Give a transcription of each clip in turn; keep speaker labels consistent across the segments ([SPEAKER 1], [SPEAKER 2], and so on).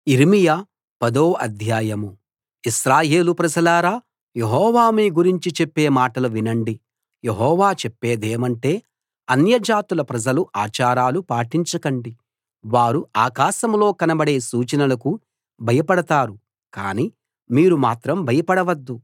[SPEAKER 1] యిర్మీయా పదో అధ్యాయం ఇశ్రాయేలు ప్రజలారా యెహోవా మీ గురించి చెప్పే మాటలు వినండి యెహోవా చెప్పేదేమంటే అన్యజాతుల ప్రజల ఆచారాలు పాటించకండి వారు ఆకాశంలో కనబడే సూచనలకు భయపడతారు కానీ మీరు మాత్రం భయపడవద్దు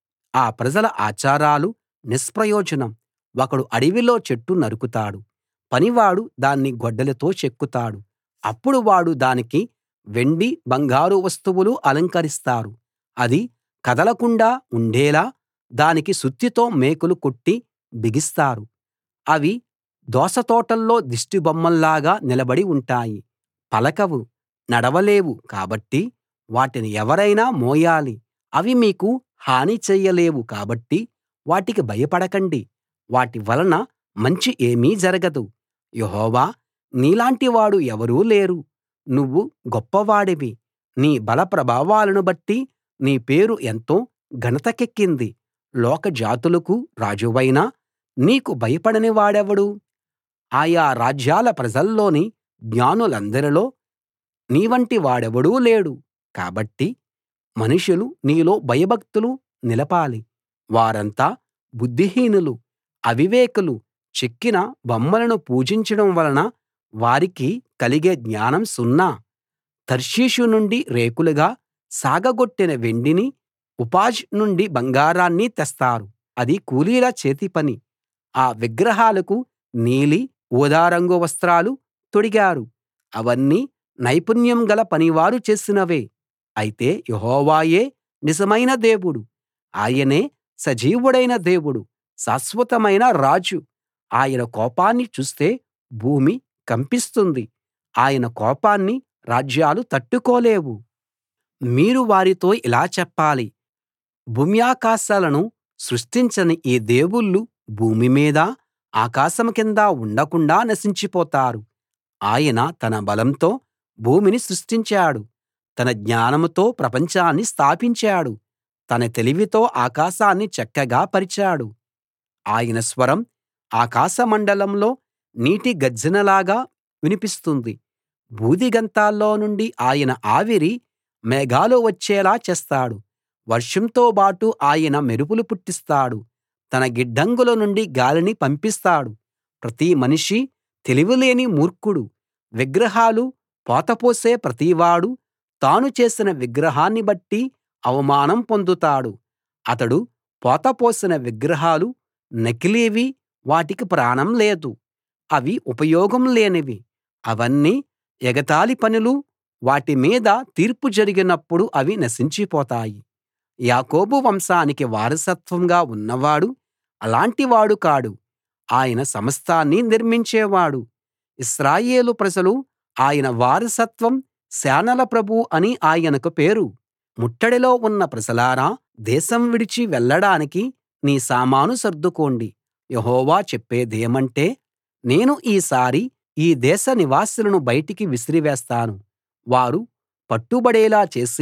[SPEAKER 1] ఆ ప్రజల ఆచారాలు నిష్ప్రయోజనం ఒకడు అడవిలో చెట్టు నరుకుతాడు పనివాడు దాన్ని గొడ్డలితో చెక్కుతాడు అప్పుడు వాడు దానికి వెండి బంగారు వస్తువులు అలంకరిస్తారు అది కదలకుండా ఉండేలా దానికి సుత్తెతో మేకులు కొట్టి బిగిస్తారు అవి దోసతోటల్లో దిష్టిబొమ్మల్లాగా నిలబడి ఉంటాయి పలకవు నడవలేవు కాబట్టి వాటిని ఎవరైనా మోయాలి అవి మీకు హాని చెయ్యలేవు కాబట్టి వాటికి భయపడకండి వాటి వలన మంచి ఏమీ జరగదు యెహోవా నీలాంటి వాడు ఎవరూ లేరు నువ్వు గొప్పవాడివి నీ బల ప్రభావాలను బట్టి నీ పేరు ఎంతో ఘనతకెక్కింది లోక జాతులకు రాజువైన నీకు భయపడని వాడెవడు ఆయా రాజ్యాల ప్రజల్లోని జ్ఞానులందరిలో నీవంటి వాడెవడూ లేడు కాబట్టి మనుషులు నీలో భయభక్తులు నిలపాలి వారంతా బుద్ధిహీనులు అవివేకులు చెక్కిన బొమ్మలను పూజించడం వలన వారికి కలిగే జ్ఞానం సున్నా తర్షీషు నుండి రేకులుగా సాగగొట్టిన వెండిని ఉఫాజ్ నుండి బంగారాన్ని తెస్తారు అది కూలీల చేతిపని ఆ విగ్రహాలకు నీలి ఊదా రంగు వస్త్రాలు తొడిగారు అవన్నీ నైపుణ్యం గల పనివారు చేసినవే అయితే యెహోవాయే నిజమైన దేవుడు ఆయనే సజీవుడైన దేవుడు శాశ్వతమైన రాజు ఆయన కోపాన్ని చూస్తే భూమి కంపిస్తుంది ఆయన కోపాన్ని రాజ్యాలు తట్టుకోలేవు మీరు వారితో ఇలా చెప్పాలి భూమ్యాకాశాలను సృష్టించని ఈ దేవుళ్ళు భూమి మీద ఆకాశం కింద ఉండకుండా నశించిపోతారు ఆయన తన బలంతో భూమిని సృష్టించాడు తన జ్ఞానంతో ప్రపంచాన్ని స్థాపించాడు తన తెలివితో ఆకాశాన్ని చక్కగా పరిచాడు ఆయన స్వరం ఆకాశమండలంలో నీటి గర్జనలాగా వినిపిస్తుంది భూదిగంతాల్లో నుండి ఆయన ఆవిరి మేఘాలు వచ్చేలా చేస్తాడు వర్షంతో బాటు ఆయన మెరుపులు పుట్టిస్తాడు తన గిడ్డంగుల నుండి గాలిని పంపిస్తాడు ప్రతి మనిషి తెలివిలేని మూర్ఖుడు విగ్రహాలు పోతపోసే ప్రతివాడూ తాను చేసిన విగ్రహాన్ని బట్టి అవమానం పొందుతాడు అతడు పోతపోసిన విగ్రహాలు నకిలీవి వాటికి ప్రాణం లేదు అవి ఉపయోగం లేనివి అవన్నీ ఎగతాళి పనులు వాటి మీద తీర్పు జరిగినప్పుడు అవి నశించిపోతాయి యాకోబు వంశానికి వారసత్వంగా ఉన్నవాడు అలాంటి వాడు కాడు ఆయన సమస్తాన్నీ నిర్మించేవాడు ఇశ్రాయేలు ప్రజలు ఆయన వారసత్వం సేనల ప్రభువు అని ఆయనకు పేరు ముట్టడిలో ఉన్న ప్రజలారా దేశం విడిచి వెళ్ళడానికి నీ సామాను సర్దుకోండి యెహోవా చెప్పేదేమంటే నేను ఈసారి ఈ దేశ నివాసులను బయటికి విసిరివేస్తాను వారు పట్టుబడేలా చేసి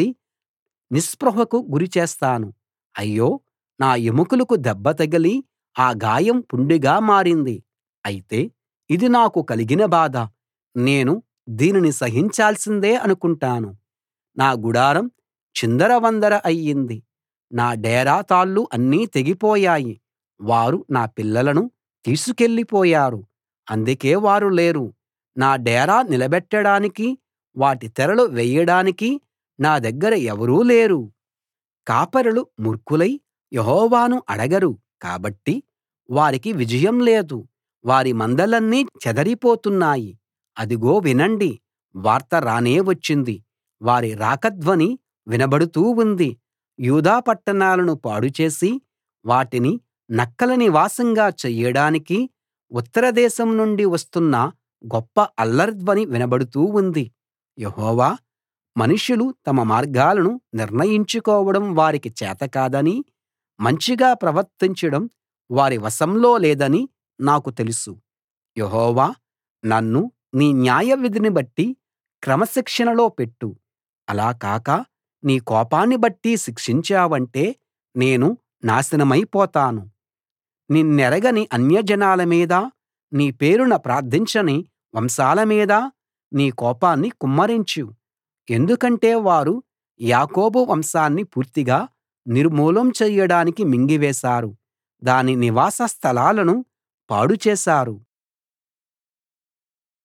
[SPEAKER 1] నిస్పృహకు గురి చేస్తాను అయ్యో నా ఎముకలకు దెబ్బ తగిలి ఆ గాయం పుండుగా మారింది అయితే ఇది నాకు కలిగిన బాధ నేను దీనిని సహించాల్సిందే అనుకుంటాను నా గుడారం చిందరవందర అయ్యింది నా డేరా తాళ్ళు అన్నీ తెగిపోయాయి వారు నా పిల్లలను తీసుకెళ్ళిపోయారు అందుకే వారు లేరు నా డేరా నిలబెట్టడానికి వాటి తెరలు వేయడానికి నా దగ్గర ఎవరూ లేరు కాపరులు మూర్ఖులై యెహోవాను అడగరు కాబట్టి వారికి విజయం లేదు వారి మందలన్నీ చెదరిపోతున్నాయి అదిగో వినండి వార్త రానే వచ్చింది వారి రాకధ్వని వినబడుతూ ఉంది యూదా పట్టణాలను పాడుచేసి వాటిని నక్కల నివాసంగా చెయ్యడానికి ఉత్తర దేశం నుండి వస్తున్న గొప్ప అల్లరి ధ్వని వినబడుతూ ఉంది యెహోవా మనుషులు తమ మార్గాలను నిర్ణయించుకోవడం వారికి చేతకాదనీ మంచిగా ప్రవర్తించడం వారి వశంలో లేదని నాకు తెలుసు యెహోవా నన్ను నీ న్యాయవిధిని బట్టి క్రమశిక్షణలో పెట్టు అలా కాక నీ కోపాన్ని బట్టి శిక్షించావంటే నేను నాశనమైపోతాను నిన్నెరగని అన్యజనాల మీద నీ పేరున ప్రార్థించని వంశాల మీద నీ కోపాన్ని కుమ్మరించు ఎందుకంటే వారు యాకోబు వంశాన్ని పూర్తిగా నిర్మూలం చెయ్యడానికి మింగివేశారు దాని నివాస స్థలాలను పాడు చేశారు